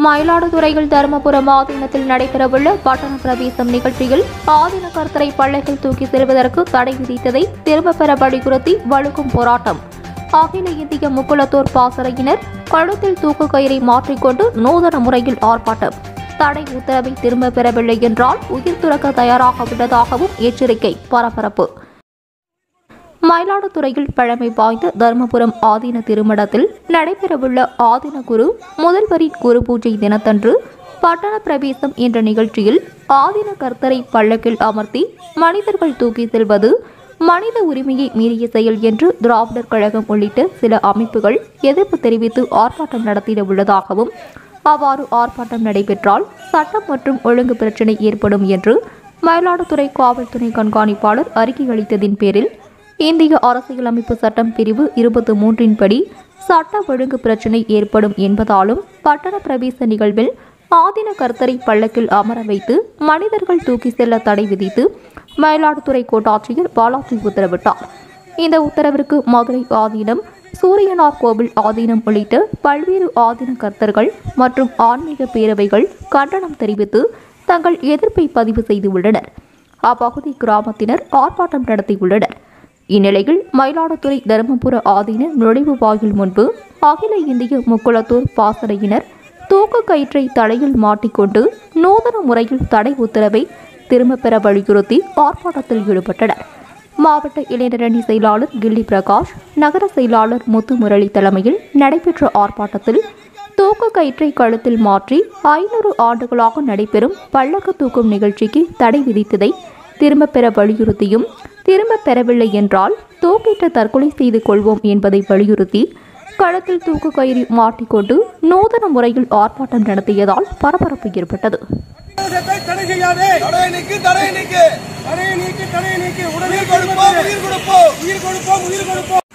மயிலாடுதுறையில் தருமபுரம் ஆதீனத்தில் நடைபெறவுள்ள பட்டண பிரவேசம் நிகழ்ச்சியில் ஆதீன கர்த்தரை பள்ளைகள் தூக்கி செல்வதற்கு தடை விதித்ததை திரும்பப் பெற வலியுறுத்தி வலுக்கும் போராட்டம் அகில இந்திய முக்குளத்தோர் பாசறையினர் கழுத்தில் தூக்கு கயிறை மாற்றிக்கொண்டு நூதன முறையில் ஆர்ப்பாட்டம் தடை உத்தரவை திரும்பப் பெறவில்லை என்றால் உயிர் துறக்க தயாராக உள்ளதாகவும் எச்சரிக்கை பரபரப்பு மயிலாடுதுறையில் பழமை வாய்ந்த தர்மபுரம் ஆதீன திருமணத்தில் நடைபெறவுள்ள ஆதீன குரு முதல்வரின் குரு பூஜை தினத்தன்று பட்டண பிரவேசம் என்ற நிகழ்ச்சியில் ஆதீன கர்த்தரை பல்லக்கில் அமர்த்தி மனிதர்கள் தூக்கி செல்வது மனித உரிமையை மீறிய செயல் என்று திராவிடர் கழகம் உள்ளிட்ட சில அமைப்புகள் எதிர்ப்பு தெரிவித்து ஆர்ப்பாட்டம் நடத்திட உள்ளதாகவும் அவ்வாறு ஆர்ப்பாட்டம் நடைபெற்றால் சட்டம் மற்றும் ஒழுங்கு பிரச்சினை ஏற்படும் என்று மயிலாடுதுறை காவல்துறை கண்காணிப்பாளர் அறிக்கை அளித்ததின் பேரில் இந்திய அரசியலமைப்பு சட்டம் பிரிவு இருபத்தி மூன்றின் படி சட்ட ஒழுங்கு பிரச்சினை ஏற்படும் என்பதாலும் பட்டண பிரவேச நிகழ்வில் ஆதீன கர்த்தரை பள்ளக்கில் அமர வைத்து மனிதர்கள் தூக்கி செல்ல தடை விதித்து மயிலாடுதுறை கோட்டாட்சியர் பாலாஜி உத்தரவிட்டார் இந்த உத்தரவிற்கு மதுரை ஆதீனம் சூரியனார் கோவில் ஆதீனம் உள்ளிட்ட பல்வேறு ஆதீன கர்த்தர்கள் மற்றும் ஆன்மீக பேரவைகள் கண்டனம் தெரிவித்து தங்கள் எதிர்ப்பை பதிவு செய்துள்ளனர் அப்பகுதி கிராமத்தினர் ஆர்ப்பாட்டம் நடத்தியுள்ளனர் இந்நிலையில் மயிலாடுதுறை தருமபுர ஆதீன நுழைவு வாயில் முன்பு அகில இந்திய முக்குளத்தூர் பாசறையினர் தூக்கு கயிற்றை தலையில் மாட்டிக்கொண்டு நூதன முறையில் தடை உத்தரவை திரும்பப் பெற வலியுறுத்தி ஆர்ப்பாட்டத்தில் ஈடுபட்டனர் மாவட்ட இளைஞரணி செயலாளர் கில்லி பிரகாஷ் நகர செயலாளர் முத்து முரளி தலைமையில் நடைபெற்ற ஆர்ப்பாட்டத்தில் தூக்கு கயிற்றை கழுத்தில் மாற்றி ஐநூறு ஆண்டுகளாக நடைபெறும் பல்லக்கு தூக்கும் நிகழ்ச்சிக்கு தடை விதித்ததை திரும்பப் பெற வலியுறுத்தியும் திரும்பப் பெறவில்லை என்றால் தூக்கிட்டு தற்கொலை செய்து கொள்வோம் என்பதை வலியுறுத்தி கழுத்தில் தூக்கு கயிறு மாட்டிக்கொண்டு நூதன முறையில் ஆர்ப்பாட்டம் நடத்தியதால் பரபரப்பு ஏற்பட்டது போராட்டத்தை தடை செய்யாதே தடை நீக்கு தடை நீக்கு தடையை நீக்கி தடையை நீக்கி உடனே உயிர் கொடுப்போம் உயிர் கொடுப்போம் உயிர் கொடுப்போம் உயிர் கொடுப்போம்